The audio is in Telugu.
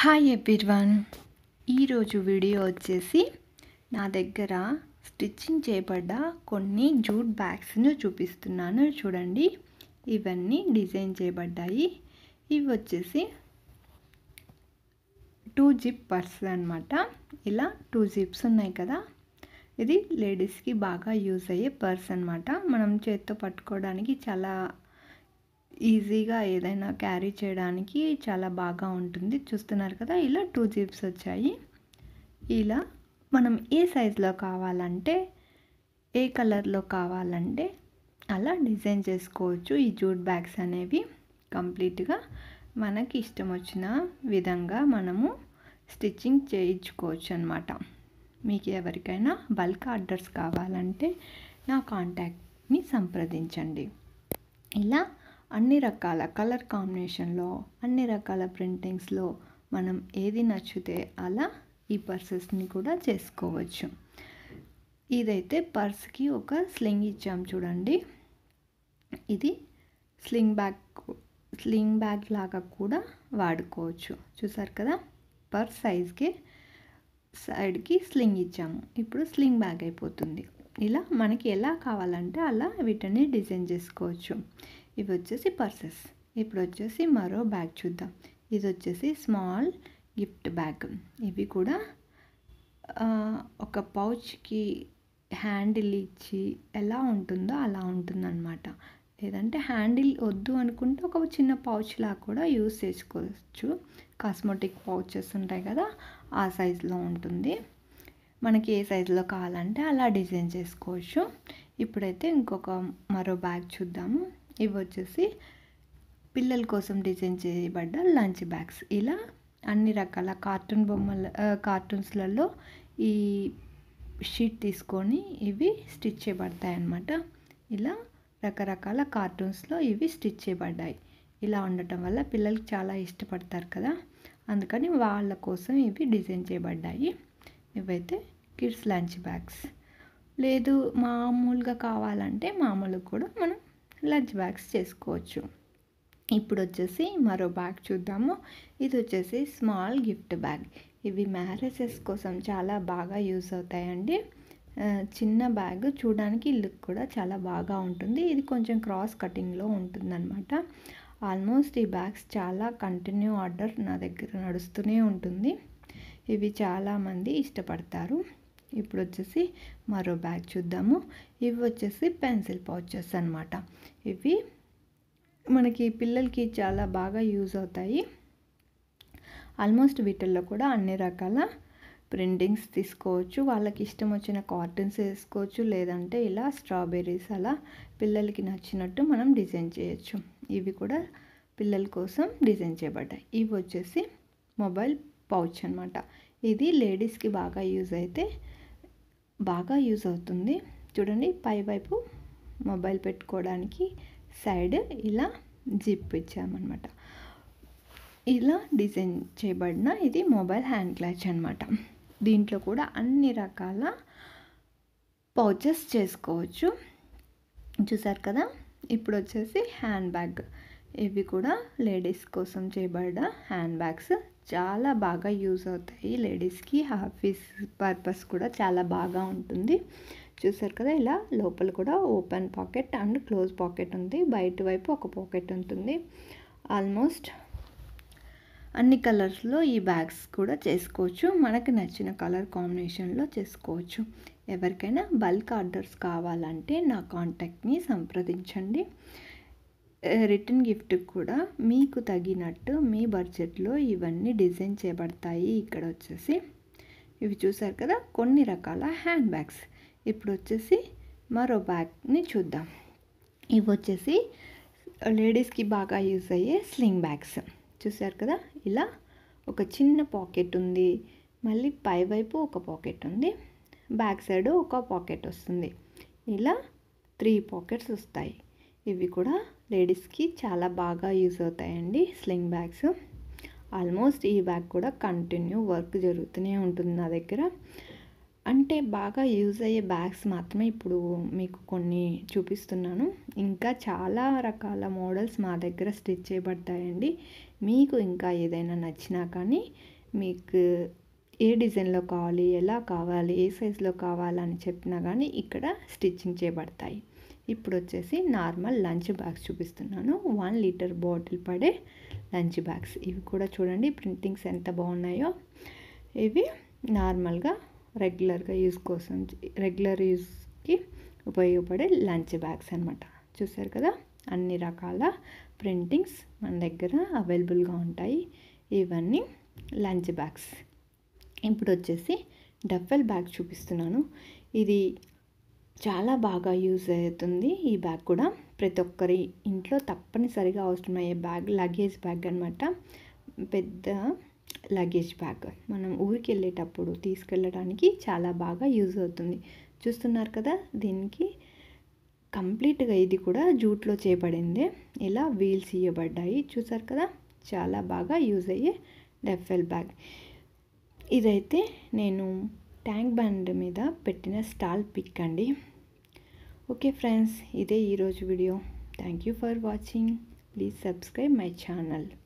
హాయ్ ఎవ్రీవన్ ఈరోజు వీడియో వచ్చేసి నా దగ్గర స్టిచ్చింగ్ చేయబడ్డ కొన్ని జూట్ బ్యాగ్స్ను చూపిస్తున్నాను చూడండి ఇవన్నీ డిజైన్ చేయబడ్డాయి ఇవి వచ్చేసి టూ జిప్ పర్స్ అనమాట ఇలా టూ జిప్స్ ఉన్నాయి కదా ఇది లేడీస్కి బాగా యూజ్ అయ్యే పర్స్ అనమాట మనం చేత్తో పట్టుకోవడానికి చాలా ఈజీగా ఏదైనా క్యారీ చేయడానికి చాలా బాగా ఉంటుంది చూస్తున్నారు కదా ఇలా టూ జిప్స్ వచ్చాయి ఇలా మనం ఏ సైజులో కావాలంటే ఏ కలర్లో కావాలంటే అలా డిజైన్ చేసుకోవచ్చు ఈ జూట్ బ్యాగ్స్ అనేవి కంప్లీట్గా మనకి ఇష్టం వచ్చిన విధంగా మనము స్టిచ్చింగ్ చేయించుకోవచ్చు అనమాట మీకు ఎవరికైనా బల్క్ ఆర్డర్స్ కావాలంటే నా కాంటాక్ట్ని సంప్రదించండి ఇలా అన్ని రకాల కలర్ కాంబినేషన్లో అన్ని రకాల ప్రింటింగ్స్లో మనం ఏది నచ్చితే అలా ఈ పర్సెస్ని కూడా చేసుకోవచ్చు ఇదైతే పర్స్కి ఒక స్లింగ్ ఇచ్చాం చూడండి ఇది స్లింగ్ బ్యాగ్ స్లింగ్ బ్యాగ్ లాగా కూడా వాడుకోవచ్చు చూసారు కదా పర్ సైజ్కి సైడ్కి స్లింగ్ ఇచ్చాము ఇప్పుడు స్లింగ్ బ్యాగ్ అయిపోతుంది ఇలా మనకి ఎలా కావాలంటే అలా వీటిని డిజైన్ చేసుకోవచ్చు ఇవి వచ్చేసి పర్సెస్ ఇప్పుడు వచ్చేసి మరో బ్యాగ్ చూద్దాం ఇది వచ్చేసి స్మాల్ గిఫ్ట్ బ్యాగ్ ఇవి కూడా ఒక పౌచ్కి హ్యాండిల్ ఇచ్చి ఎలా ఉంటుందో అలా ఉంటుందన్నమాట లేదంటే హ్యాండిల్ వద్దు అనుకుంటే ఒక చిన్న పౌచ్ లాగా కూడా యూస్ చేసుకోవచ్చు కాస్మెటిక్ పౌచెస్ ఉంటాయి కదా ఆ సైజులో ఉంటుంది మనకి ఏ సైజులో కావాలంటే అలా డిజైన్ చేసుకోవచ్చు ఇప్పుడైతే ఇంకొక మరో బ్యాగ్ చూద్దాము ఇవి వచ్చేసి పిల్లల కోసం డిజైన్ చేయబడ్డ లంచ్ బ్యాగ్స్ ఇలా అన్ని రకాల కార్టూన్ బొమ్మల కార్టూన్స్లలో ఈ షీట్ తీసుకొని ఇవి స్టిచ్ చేయబడతాయి అన్నమాట ఇలా రకరకాల కార్టూన్స్లో ఇవి స్టిచ్ చేయబడ్డాయి ఇలా ఉండటం వల్ల పిల్లలకి చాలా ఇష్టపడతారు కదా అందుకని వాళ్ళ కోసం ఇవి డిజైన్ చేయబడ్డాయి ఇవైతే కిడ్స్ లంచ్ బ్యాగ్స్ లేదు మామూలుగా కావాలంటే మామూలుగా కూడా మనం లంచ్ బ్యాగ్స్ చేసుకోవచ్చు ఇప్పుడు వచ్చేసి మరో బ్యాగ్ చూద్దాము ఇది వచ్చేసి స్మాల్ గిఫ్ట్ బ్యాగ్ ఇవి మ్యారేజెస్ కోసం చాలా బాగా యూస్ అవుతాయండి చిన్న బ్యాగ్ చూడడానికి లుక్ కూడా చాలా బాగా ఉంటుంది ఇది కొంచెం క్రాస్ కటింగ్లో ఉంటుందన్నమాట ఆల్మోస్ట్ ఈ బ్యాగ్స్ చాలా కంటిన్యూ ఆర్డర్ నా దగ్గర నడుస్తూనే ఉంటుంది ఇవి చాలామంది ఇష్టపడతారు ఇప్పుడు వచ్చేసి మరో బ్యాగ్ చూద్దాము ఇవి వచ్చేసి పెన్సిల్ పౌచెస్ అనమాట ఇవి మనకి పిల్లలకి చాలా బాగా యూజ్ అవుతాయి ఆల్మోస్ట్ వీటిల్లో కూడా అన్ని రకాల ప్రింటింగ్స్ తీసుకోవచ్చు వాళ్ళకి ఇష్టం వచ్చిన కార్టూన్స్ వేసుకోవచ్చు లేదంటే ఇలా స్ట్రాబెర్రీస్ అలా పిల్లలకి నచ్చినట్టు మనం డిజైన్ చేయొచ్చు ఇవి కూడా పిల్లల కోసం డిజైన్ చేయబడ్డాయి ఇవి వచ్చేసి మొబైల్ పౌచ్ అనమాట ఇది లేడీస్కి బాగా యూజ్ అయితే బాగా యూజ్ అవుతుంది చూడండి పై వైపు మొబైల్ పెట్టుకోవడానికి సైడ్ ఇలా జిప్ ఇచ్చామన్నమాట ఇలా డిజైన్ చేయబడిన ఇది మొబైల్ హ్యాండ్ క్లాచ్ అనమాట దీంట్లో కూడా అన్ని రకాల పౌచెస్ చేసుకోవచ్చు చూసారు కదా ఇప్పుడు వచ్చేసి హ్యాండ్ బ్యాగ్ ఇవి కూడా లేడీస్ కోసం చేయబడ్డ హ్యాండ్ బ్యాగ్స్ చాలా బాగా యూజ్ అవుతాయి లేడీస్కి ఆఫీస్ పర్పస్ కూడా చాలా బాగా ఉంటుంది చూసారు కదా ఇలా లోపల కూడా open pocket and close pocket ఉంది బయట వైపు ఒక పాకెట్ ఉంటుంది ఆల్మోస్ట్ అన్ని కలర్స్లో ఈ బ్యాగ్స్ కూడా చేసుకోవచ్చు మనకు నచ్చిన కలర్ కాంబినేషన్లో చేసుకోవచ్చు ఎవరికైనా బల్క్ ఆర్డర్స్ కావాలంటే నా కాంటాక్ట్ని సంప్రదించండి రిటర్న్ గిఫ్ట్ కూడా మీకు తగినట్టు మీ బడ్జెట్లో ఇవన్నీ డిజైన్ చేయబడతాయి ఇక్కడ వచ్చేసి ఇవి చూసారు కదా కొన్ని రకాల హ్యాండ్ బ్యాగ్స్ ఇప్పుడు వచ్చేసి మరో బ్యాగ్ని చూద్దాం ఇవి వచ్చేసి లేడీస్కి బాగా యూజ్ అయ్యే స్లింగ్ బ్యాగ్స్ చూసారు కదా ఇలా ఒక చిన్న పాకెట్ ఉంది మళ్ళీ పైవైపు ఒక పాకెట్ ఉంది బ్యాక్ సైడ్ ఒక పాకెట్ వస్తుంది ఇలా త్రీ పాకెట్స్ వస్తాయి ఇవి కూడా లేడీస్కి చాలా బాగా యూజ్ అవుతాయండి స్లింగ్ బ్యాగ్స్ ఆల్మోస్ట్ ఈ బ్యాగ్ కూడా కంటిన్యూ వర్క్ జరుగుతూనే ఉంటుంది నా దగ్గర అంటే బాగా యూజ్ అయ్యే బ్యాగ్స్ మాత్రమే ఇప్పుడు మీకు కొన్ని చూపిస్తున్నాను ఇంకా చాలా రకాల మోడల్స్ మా దగ్గర స్టిచ్ చేయబడతాయండి మీకు ఇంకా ఏదైనా నచ్చినా కానీ మీకు ఏ డిజైన్లో కావాలి ఎలా కావాలి ఏ సైజులో కావాలని చెప్పినా కానీ ఇక్కడ స్టిచ్చింగ్ చేయబడతాయి ఇప్పుడు వచ్చేసి నార్మల్ లంచ్ బ్యాగ్స్ చూపిస్తున్నాను వన్ లీటర్ బాటిల్ పడే లంచ్ బ్యాగ్స్ ఇవి కూడా చూడండి ప్రింటింగ్స్ ఎంత బాగున్నాయో ఇవి నార్మల్గా రెగ్యులర్గా యూస్ కోసం రెగ్యులర్ యూస్కి ఉపయోగపడే లంచ్ బ్యాగ్స్ అనమాట చూసారు కదా అన్ని రకాల ప్రింటింగ్స్ మన దగ్గర అవైలబుల్గా ఉంటాయి ఇవన్నీ లంచ్ బ్యాగ్స్ ఇప్పుడు వచ్చేసి డఫెల్ బ్యాగ్ చూపిస్తున్నాను ఇది చాలా బాగా యూజ్ అవుతుంది ఈ బ్యాగ్ కూడా ప్రతి ఒక్కరి ఇంట్లో తప్పనిసరిగా అవసరమయ్యే బ్యాగ్ లగేజ్ బ్యాగ్ అనమాట పెద్ద లగేజ్ బ్యాగ్ మనం ఊరికి వెళ్ళేటప్పుడు తీసుకెళ్ళడానికి చాలా బాగా యూజ్ అవుతుంది చూస్తున్నారు కదా దీనికి కంప్లీట్గా ఇది కూడా జూట్లో చేయబడింది ఇలా వీల్స్ ఇవ్వబడ్డాయి చూసారు కదా చాలా బాగా యూజ్ అయ్యే డెఫెల్ బ్యాగ్ ఇదైతే నేను ట్యాంక్ బ్యాండ్ మీద పెట్టిన స్టాల్ పిక్ అండి ఓకే ఫ్రెండ్స్ ఇదే ఈరోజు video thank you for watching please subscribe my channel